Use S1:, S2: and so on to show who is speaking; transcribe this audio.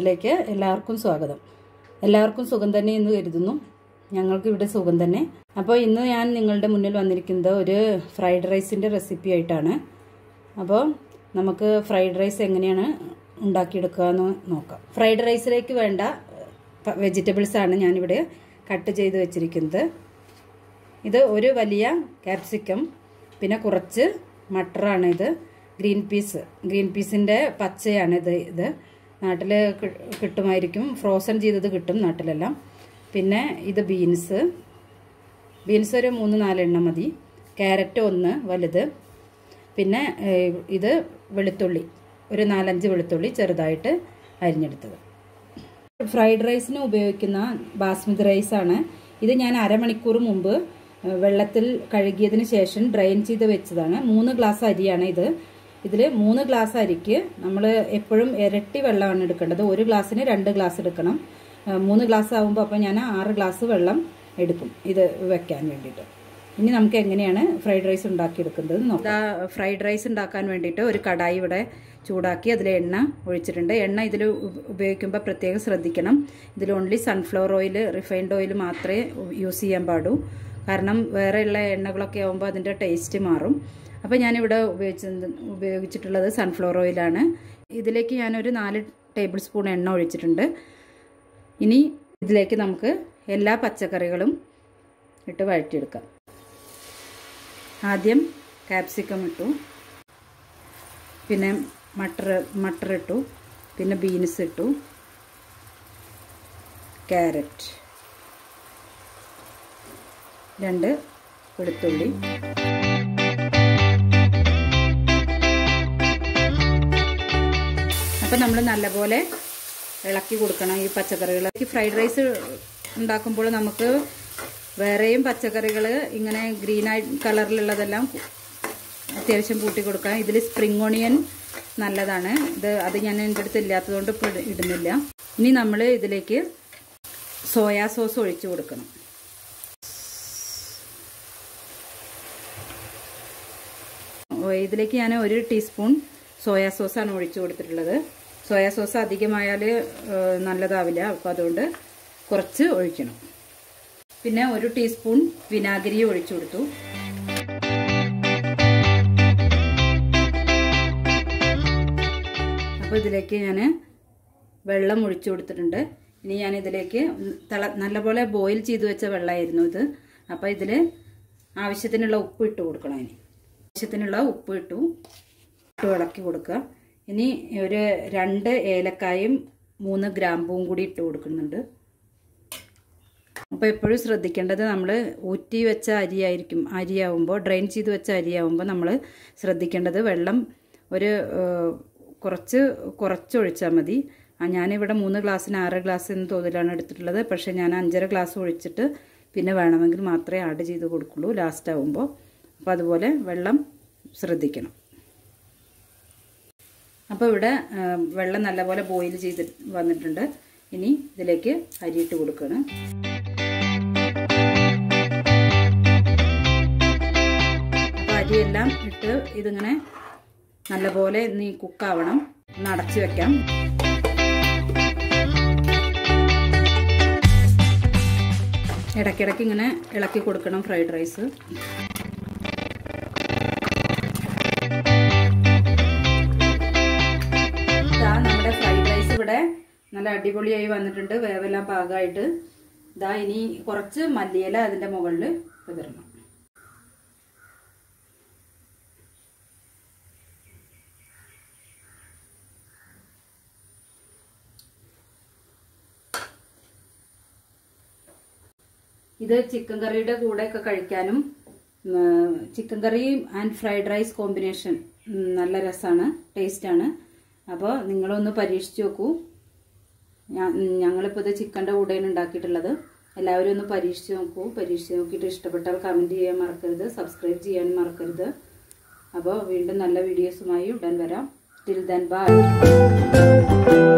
S1: ചാനലിലേക്ക് എല്ലാവർക്കും സ്വാഗതം എല്ലാവർക്കും സുഖം തന്നെ എന്ന് കരുതുന്നു ഞങ്ങൾക്ക് ഇവിടെ സുഖം തന്നെ അപ്പോൾ ഇന്ന് ഞാൻ നിങ്ങളുടെ മുന്നിൽ വന്നിരിക്കുന്നത് ഒരു ഫ്രൈഡ് റൈസിൻ്റെ റെസിപ്പി ആയിട്ടാണ് അപ്പോൾ നമുക്ക് ഫ്രൈഡ് റൈസ് എങ്ങനെയാണ് ഉണ്ടാക്കിയെടുക്കുക എന്ന് നോക്കാം ഫ്രൈഡ് റൈസിലേക്ക് വേണ്ട വെജിറ്റബിൾസ് ആണ് ഞാനിവിടെ കട്ട് ചെയ്ത് വെച്ചിരിക്കുന്നത് ഇത് ഒരു വലിയ ക്യാപ്സിക്കം പിന്നെ കുറച്ച് മട്ടറാണ് ഇത് ഗ്രീൻ പീസ് ഗ്രീൻ പീസിൻ്റെ പച്ചയാണ് ഇത് ഇത് നാട്ടിൽ കിട്ടുമായിരിക്കും ഫ്രോസൺ ചെയ്തത് കിട്ടും നാട്ടിലെല്ലാം പിന്നെ ഇത് ബീൻസ് ബീൻസ് ഒരു മൂന്ന് നാലെണ്ണം മതി ക്യാരറ്റ് ഒന്ന് വലുത് പിന്നെ ഇത് വെളുത്തുള്ളി ഒരു നാലഞ്ച് വെളുത്തുള്ളി ചെറുതായിട്ട് അരിഞ്ഞെടുത്തത് ഫ്രൈഡ് റൈസിന് ഉപയോഗിക്കുന്ന ബാസ്മതി റൈസാണ് ഇത് ഞാൻ അരമണിക്കൂർ മുമ്പ് വെള്ളത്തിൽ കഴുകിയതിന് ശേഷം ഡ്രെയിൻ ചെയ്ത് വെച്ചതാണ് മൂന്ന് ഗ്ലാസ് അരിയാണ് ഇത് ഇതിൽ മൂന്ന് ഗ്ലാസ് അരിക്ക് നമ്മൾ എപ്പോഴും ഇരട്ടി വെള്ളമാണ് എടുക്കേണ്ടത് ഒരു ഗ്ലാസ്സിന് രണ്ട് ഗ്ലാസ് എടുക്കണം മൂന്ന് ഗ്ലാസ് ആകുമ്പോൾ അപ്പോൾ ഞാൻ ആറ് ഗ്ലാസ് വെള്ളം എടുക്കും ഇത് വെക്കാൻ വേണ്ടിയിട്ട് ഇനി നമുക്ക് എങ്ങനെയാണ് ഫ്രൈഡ് റൈസ് ഉണ്ടാക്കിയെടുക്കുന്നത് നോക്കാം ഫ്രൈഡ് റൈസ് ഉണ്ടാക്കാൻ വേണ്ടിയിട്ട് ഒരു കടായി ഇവിടെ ചൂടാക്കി അതിൽ എണ്ണ ഒഴിച്ചിട്ടുണ്ട് എണ്ണ ഇതിൽ ഉപയോഗിക്കുമ്പോൾ പ്രത്യേകം ശ്രദ്ധിക്കണം ഇതിൽ only sunflower oil refined oil മാത്രമേ യൂസ് ചെയ്യാൻ പാടൂ കാരണം വേറെയുള്ള എണ്ണകളൊക്കെ ആകുമ്പോൾ അതിൻ്റെ ടേസ്റ്റ് മാറും അപ്പോൾ ഞാനിവിടെ ഉപയോഗിച്ചത് ഉപയോഗിച്ചിട്ടുള്ളത് സൺഫ്ലവർ ഓയിലാണ് ഇതിലേക്ക് ഞാനൊരു നാല് ടേബിൾ സ്പൂൺ എണ്ണ ഒഴിച്ചിട്ടുണ്ട് ഇനി ഇതിലേക്ക് നമുക്ക് എല്ലാ പച്ചക്കറികളും ഇട്ട് വഴറ്റിയെടുക്കാം ആദ്യം കാപ്സിക്കം ഇട്ടു പിന്നെ മട്ടർ മട്ടർ ഇട്ടു പിന്നെ ബീൻസ് ഇട്ടു ക്യാരറ്റ് രണ്ട് വെളുത്തുള്ളി അപ്പം നമ്മൾ നല്ലപോലെ ഇളക്കി കൊടുക്കണം ഈ പച്ചക്കറികൾ ഈ ഫ്രൈഡ് റൈസ് ഉണ്ടാക്കുമ്പോൾ നമുക്ക് വേറെയും പച്ചക്കറികൾ ഇങ്ങനെ ഗ്രീൻ ആയി കളറിലുള്ളതെല്ലാം അത്യാവശ്യം കൂട്ടി കൊടുക്കാം ഇതിൽ സ്പ്രിംഗ് ഓണിയൻ നല്ലതാണ് ഇത് അത് ഞാൻ എൻ്റെ അടുത്ത് ഇല്ലാത്തതുകൊണ്ട് ഇപ്പോൾ ഇടുന്നില്ല ഇനി നമ്മൾ ഇതിലേക്ക് സോയാ സോസ് ഒഴിച്ചു കൊടുക്കണം ഇതിലേക്ക് ഞാൻ ഒരു ടീസ്പൂൺ സോയാ സോസാണ് ഒഴിച്ചു കൊടുത്തിട്ടുള്ളത് സോയാ സോസ് അധികമായാൽ നല്ലതാവില്ല അപ്പോൾ അതുകൊണ്ട് കുറച്ച് ഒഴിക്കണം പിന്നെ ഒരു ടീസ്പൂൺ വിനാഗിരി ഒഴിച്ചു കൊടുത്തു അപ്പോൾ ഇതിലേക്ക് ഞാൻ വെള്ളം ഒഴിച്ചു കൊടുത്തിട്ടുണ്ട് ഇനി ഞാൻ ഇതിലേക്ക് തിള നല്ലപോലെ ബോയിൽ ചെയ്ത് വെച്ച വെള്ളമായിരുന്നു ഇത് അപ്പോൾ ഇതിൽ ആവശ്യത്തിനുള്ള ഉപ്പ് ഇട്ട് കൊടുക്കണം ഇനി ആവശ്യത്തിനുള്ള ഉപ്പ് ഇട്ടു ഇട്ട് ഇളക്കി കൊടുക്കുക ഇനി ഒരു രണ്ട് ഏലക്കായും മൂന്ന് ഗ്രാമ്പും കൂടി ഇട്ട് കൊടുക്കുന്നുണ്ട് അപ്പോൾ എപ്പോഴും ശ്രദ്ധിക്കേണ്ടത് നമ്മൾ ഊറ്റി വെച്ച അരിയായിരിക്കും അരിയാവുമ്പോൾ ഡ്രെയിൻ ചെയ്ത് വെച്ച അരിയാവുമ്പോൾ നമ്മൾ ശ്രദ്ധിക്കേണ്ടത് വെള്ളം ഒരു കുറച്ച് കുറച്ചൊഴിച്ചാൽ മതി ഞാനിവിടെ മൂന്ന് ഗ്ലാസ്സിന് ആറ് ഗ്ലാസ് എന്ന തോതിലാണ് എടുത്തിട്ടുള്ളത് പക്ഷേ ഞാൻ അഞ്ചര ഗ്ലാസ് ഒഴിച്ചിട്ട് പിന്നെ വേണമെങ്കിൽ മാത്രമേ ആഡ് ചെയ്ത് കൊടുക്കുള്ളൂ ലാസ്റ്റ് ആവുമ്പോൾ അപ്പോൾ അതുപോലെ വെള്ളം ശ്രദ്ധിക്കണം അപ്പോൾ ഇവിടെ വെള്ളം നല്ലപോലെ ബോയിൽ ചെയ്ത് വന്നിട്ടുണ്ട് ഇനി ഇതിലേക്ക് അരിയിട്ട് കൊടുക്കണം അപ്പോൾ അരിയെല്ലാം ഇട്ട് ഇതിങ്ങനെ നല്ലപോലെ നീ കുക്കാവണം ഒന്ന് അടച്ചു വെക്കാം ഇടയ്ക്കിടയ്ക്ക് ഇങ്ങനെ ഇളക്കി കൊടുക്കണം ഫ്രൈഡ് റൈസ് ഇതാ നമ്മുടെ ഫ്രൈഡ് റൈസ് ഇവിടെ നല്ല അടിപൊളിയായി വന്നിട്ടുണ്ട് വേവെല്ലാം പാകമായിട്ട് ഇതാ ഇനി കുറച്ച് മല്ലിയില അതിൻ്റെ മുകളിൽ വിതരണം ഇത് ചിക്കൻ കറിയുടെ കൂടെയൊക്കെ കഴിക്കാനും chicken curry and fried rice combination നല്ല രസമാണ് ടേസ്റ്റാണ് അപ്പോൾ നിങ്ങളൊന്ന് പരീക്ഷിച്ച് നോക്കൂ ഞങ്ങളിപ്പോൾ ഇത് ചിക്കൻ്റെ കൂടെയാണ് ഉണ്ടാക്കിയിട്ടുള്ളത് എല്ലാവരും ഒന്ന് പരീക്ഷിച്ച് നോക്കൂ പരീക്ഷിച്ച് നോക്കിയിട്ട് ഇഷ്ടപ്പെട്ടാൽ കമൻറ്റ് ചെയ്യാൻ മറക്കരുത് സബ്സ്ക്രൈബ് ചെയ്യാനും മറക്കരുത് അപ്പോൾ വീണ്ടും നല്ല വീഡിയോസുമായി ഉടൻ വരാം ടിൽ ദൻ ബൈ